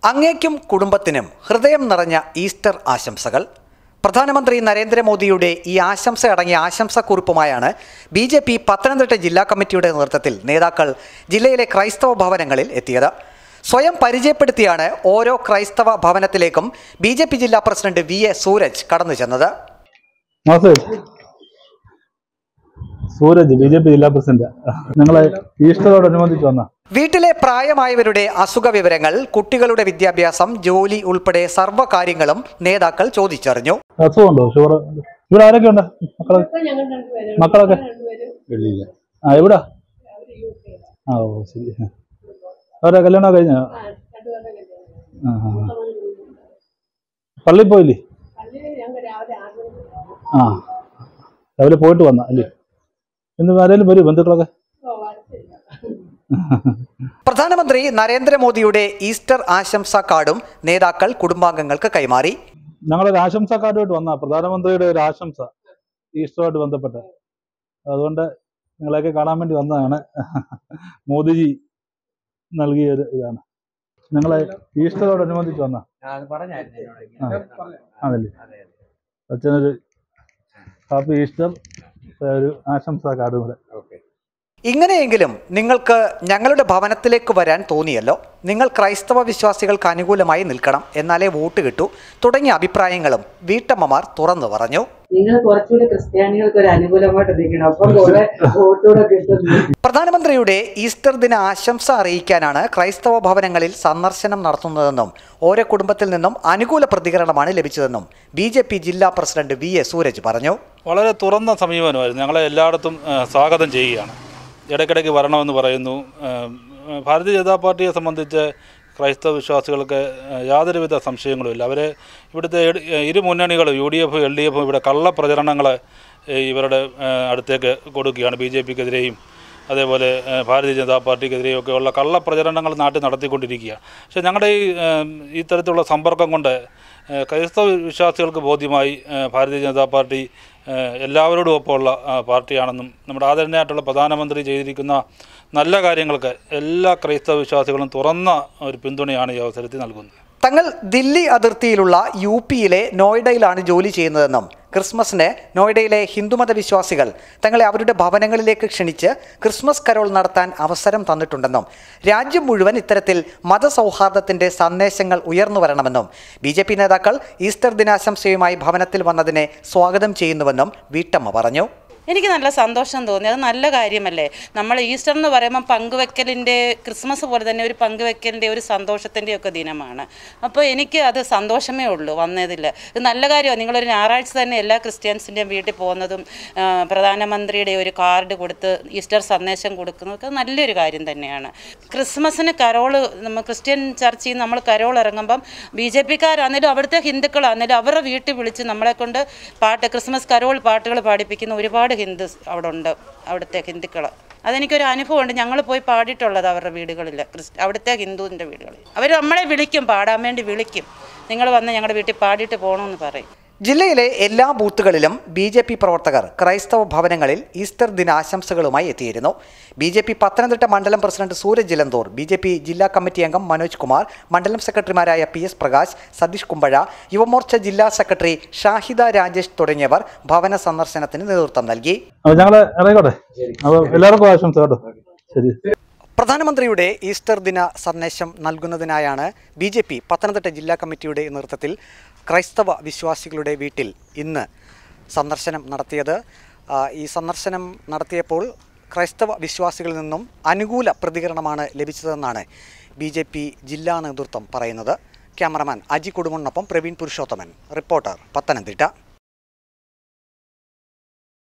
അങ്ങേക്കും കുടുംബത്തിനും ഹൃദയം നിറഞ്ഞ ഈസ്റ്റർ ആശംസകൾ പ്രധാനമന്ത്രി നരേന്ദ്രമോദിയുടെ ഈ ആശംസ അടങ്ങിയ ആശംസക്കുറിപ്പുമായാണ് ബി ജെ പി പത്തനംതിട്ട ജില്ലാ കമ്മിറ്റിയുടെ നേതൃത്വത്തിൽ നേതാക്കൾ ജില്ലയിലെ ക്രൈസ്തവ ഭവനങ്ങളിൽ എത്തിയത് സ്വയം പരിചയപ്പെടുത്തിയാണ് ഓരോ ക്രൈസ്തവ ഭവനത്തിലേക്കും ബി ജെ പി ജില്ലാ പ്രസിഡന്റ് വി എ സൂരജ് കടന്നു ചെന്നത് നമസ്തേ സൂരജ് ബി ജെ പി ജില്ലാ പ്രസിഡന്റ് ഞങ്ങളെ ഈസ്റ്ററോടനുബന്ധിച്ച് വന്ന വീട്ടിലെ പ്രായമായവരുടെ അസുഖ വിവരങ്ങൾ കുട്ടികളുടെ വിദ്യാഭ്യാസം ജോലി ഉൾപ്പെടെ സർവ്വ കാര്യങ്ങളും നേതാക്കൾ ചോദിച്ചറിഞ്ഞു അസുഖമുണ്ടോ ഷുഗർ ഇവിടെ ആരൊക്കെ ഉണ്ട് മക്കളെ മക്കളൊക്കെ ആ എവിടാ ആ ഓ ശരി അവരെ കല്യാണം കഴിഞ്ഞ ആ ആ. പള്ളിയിൽ പോയില്ലേ ആ രാവിലെ പോയിട്ട് വന്ന അല്ലേ ഇന്ന് ആരെങ്കിലും വരും ബന്ധുക്കളൊക്കെ പ്രധാനമന്ത്രി നരേന്ദ്രമോദിയുടെ ഈസ്റ്റർ ആശംസാ കാർഡും നേതാക്കൾ കുടുംബാംഗങ്ങൾക്ക് കൈമാറി ഞങ്ങളൊരു ആശംസക്കാരുമായിട്ട് വന്ന പ്രധാനമന്ത്രിയുടെ ഒരു ആശംസ ഈസ്റ്ററുമായിട്ട് ബന്ധപ്പെട്ട് അതുകൊണ്ട് നിങ്ങളെയൊക്കെ കാണാൻ വേണ്ടി വന്നതാണ് മോദിജി നൽകിയ ഒരു ഇതാണ് ഞങ്ങളെ ഈസ്റ്ററോടനുബന്ധിച്ച് വന്ന അതല്ലേ അച്ഛനൊരു ഹാപ്പി ഈസ്റ്റർ ഒരു ആശംസാ കാർഡും കൂടെ ഇങ്ങനെയെങ്കിലും നിങ്ങൾക്ക് ഞങ്ങളുടെ ഭവനത്തിലേക്ക് വരാൻ തോന്നിയല്ലോ നിങ്ങൾ ക്രൈസ്തവ വിശ്വാസികൾക്ക് അനുകൂലമായി നിൽക്കണം എന്നാലേ വോട്ട് കിട്ടൂ തുടങ്ങിയ അഭിപ്രായങ്ങളും വീട്ടമ്മമാർ തുറന്നു പറഞ്ഞു നിങ്ങൾ കുറച്ചുകൂടി ക്രിസ്ത്യാനികൾക്ക് ഒരു അനുകൂലമായിട്ട് നിൽക്കണം അപ്പം കുറെ വോട്ടുകൂടെ കിട്ടുന്നു പ്രധാനമന്ത്രിയുടെ ഈസ്റ്റർ ദിന ആശംസ അറിയിക്കാനാണ് ക്രൈസ്തവ ഭവനങ്ങളിൽ സന്ദർശനം നടത്തുന്നതെന്നും ഓരോ കുടുംബത്തിൽ നിന്നും അനുകൂല പ്രതികരണമാണ് ലഭിച്ചതെന്നും ബി ജില്ലാ പ്രസിഡന്റ് വി എ സൂരജ് പറഞ്ഞു വളരെ തുറന്ന സമീപനമായിരുന്നു ഞങ്ങളെ എല്ലായിടത്തും ആ, സ്വാഗതം ചെയ്യുകയാണ് ഇടയ്ക്കിടയ്ക്ക് വരണമെന്ന് പറയുന്നു ആ, ഭാരതീയ ജനതാ പാർട്ടിയെ സംബന്ധിച്ച് ക്രൈസ്തവ വിശ്വാസികൾക്ക് ആ, യാതൊരുവിധ സംശയങ്ങളുമില്ല അവർ ഇവിടുത്തെ ഇട- ഇരു മുന്നണികളും യു ഡി എഫും എൽ ഡി എഫും ഇവിടെ കള്ളപ്രചരണങ്ങൾ ഇവരുടെ ആ, അടുത്തേക്ക് കൊടുക്കുകയാണ് ബി ജെ പിക്കെതിരെയും അതേപോലെ ആ, ഭാരതീയ ജനതാ പാർട്ടിക്കെതിരെയും ഒക്കെ ഉള്ള കള്ളപ്രചരണങ്ങൾ നാട്ടിൽ നടത്തിക്കൊണ്ടിരിക്കുകയാണ് പക്ഷേ ഞങ്ങളുടെ ഈ ആ, ഈ തരത്തിലുള്ള സമ്പർക്കം കൊണ്ട് ആ, ക്രൈസ്തവ വിശ്വാസികൾക്ക് ബോധ്യമായി ആ, ഭാരതീയ ജനതാ പാർട്ടി ആ, എല്ലാവരോടും ഒപ്പമുള്ള ആ, പാർട്ടിയാണെന്നും നമ്മുടെ ആദരണീയമായിട്ടുള്ള പ്രധാനമന്ത്രി ചെയ്തിരിക്കുന്ന നല്ല കാര്യങ്ങൾക്ക് എല്ലാ ക്രൈസ്തവ വിശ്വാസികളും തുറന്ന ഒരു പിന്തുണയാണ് ഈ അവസരത്തിൽ നൽകുന്നത് തങ്ങൾ ദില്ലി അതിർത്തിയിലുള്ള യു പിയിലെ നോയിഡയിലാണ് ജോലി ചെയ്യുന്നതെന്നും ക്രിസ്മസിന് നോയിഡയിലെ ഹിന്ദുമത വിശ്വാസികൾ തങ്ങളെ അവരുടെ ഭവനങ്ങളിലേക്ക് ക്ഷണിച്ച് ക്രിസ്മസ് കരോൾ നടത്താൻ അവസരം തന്നിട്ടുണ്ടെന്നും രാജ്യം മുഴുവൻ ഇത്തരത്തിൽ മതസൗഹാർദ്ദത്തിന്റെ സന്ദേശങ്ങൾ ഉയർന്നു വരണമെന്നും ബി ജെ പി നേതാക്കൾ ഈസ്റ്റർ ദിനാശംസയുമായി ഭവനത്തിൽ വന്നതിനെ സ്വാഗതം ചെയ്യുന്നുവെന്നും വീട്ടമ്മ പറഞ്ഞു എനിക്ക് നല്ല സന്തോഷം തോന്നി അത് നല്ല കാര്യമല്ലേ നമ്മൾ ഈസ്റ്റർ എന്ന് പറയുമ്പോൾ പങ്കുവെക്കലിൻ്റെ ക്രിസ്മസ് പോലെ തന്നെ ഒരു പങ്കുവെക്കലിൻ്റെ ഒരു സന്തോഷത്തിൻ്റെ ഒക്കെ ദിനമാണ് അപ്പോൾ എനിക്ക് അത് സന്തോഷമേ ഉള്ളൂ വന്നതിൽ ഇത് നല്ല കാര്യമാണ് നിങ്ങളൊരു ഞായറാഴ്ച തന്നെ എല്ലാ ക്രിസ്ത്യൻസിൻ്റെയും വീട്ടിൽ പോകുന്നതും ആ, പ്രധാനമന്ത്രിയുടെ ഒരു കാർഡ് കൊടുത്ത് ഈസ്റ്റർ സന്ദേശം കൊടുക്കുന്നതൊക്കെ നല്ലൊരു കാര്യം തന്നെയാണ് ക്രിസ്മസിന് കരോള് നമ്മൾ ക്രിസ്ത്യൻ ചർച്ചിൽ നിന്ന് നമ്മൾ കരോൾ ഇറങ്ങുമ്പം ബി ജെ പിക്കാരാണെങ്കിലും അവിടുത്തെ ഹിന്ദുക്കളാണെങ്കിലും അവരുടെ വീട്ടിൽ വിളിച്ച് നമ്മളെ കൊണ്ട് പാട്ട് ക്രിസ്മസ് കരോൾ പാട്ടുകൾ പാടിപ്പിക്കുന്ന ഒരുപാട് ഹിന്ദുസ് അവിടെ ഉണ്ട് അവിടുത്തെ ഹിന്ദുക്കൾ അതെനിക്കൊരു അനുഭവമുണ്ട് ഞങ്ങൾ പോയി പാടിയിട്ടുള്ളത് അവരുടെ വീടുകളിൽ ക്രിസ്ത്യ അവിടുത്തെ ഹിന്ദുവിൻ്റെ വീടുകളിൽ അവർ നമ്മളെ വിളിക്കും പാടാൻ വേണ്ടി വിളിക്കും നിങ്ങൾ വന്ന് ഞങ്ങളുടെ വീട്ടിൽ പാടിയിട്ട് പോകണമെന്ന് പറയും ജില്ലയിലെ എല്ലാ ബൂത്തുകളിലും ബി ജെ പി പ്രവർത്തകർ ക്രൈസ്തവ ഭവനങ്ങളിൽ ഈസ്റ്റർ ദിനാശംസകളുമായി എത്തിയിരുന്നു ബി ജെ പി പത്തനംതിട്ട മണ്ഡലം president Sooraj Elanthoor B J P ജില്ലാ കമ്മിറ്റി അംഗം മനോജ് കുമാർ മണ്ഡലം സെക്രട്ടറിമാരായ പി എസ് പ്രകാശ് സതീഷ് കുമ്പഴ യുവമോർച്ച ജില്ലാ സെക്രട്ടറി ഷാഹിദ രാജേഷ് തുടങ്ങിയവർ ഭവന സന്ദർശനത്തിന് നേതൃത്വം നൽകി അപ്പോൾ ഞങ്ങളെ ഇറങ്ങിക്കോട്ടെ അപ്പോൾ എല്ലാവർക്കും ആശംസ കേട്ടോ ശരി പ്രധാനമന്ത്രിയുടെ ഈസ്റ്റർ ദിന സന്ദേശം നൽകുന്നതിനായാണ് ബി ജെ പി പത്തനംതിട്ട ജില്ലാ കമ്മിറ്റിയുടെ നേതൃത്വത്തിൽ ക്രൈസ്തവ വിശ്വാസികളുടെ വീട്ടിൽ ഇന്ന് സന്ദർശനം നടത്തിയത് ആ, ഈ സന്ദർശനം നടത്തിയപ്പോൾ ക്രൈസ്തവ വിശ്വാസികളിൽ നിന്നും അനുകൂല പ്രതികരണമാണ് ലഭിച്ചതെന്നാണ് ബി ജെ പി ജില്ലാ നേതൃത്വം പറയുന്നത് ക്യാമറമാൻ അജി കുടുമണ്ണൊപ്പം പ്രവീൺ പുരുഷോത്തമൻ റിപ്പോർട്ടർ പത്തനംതിട്ട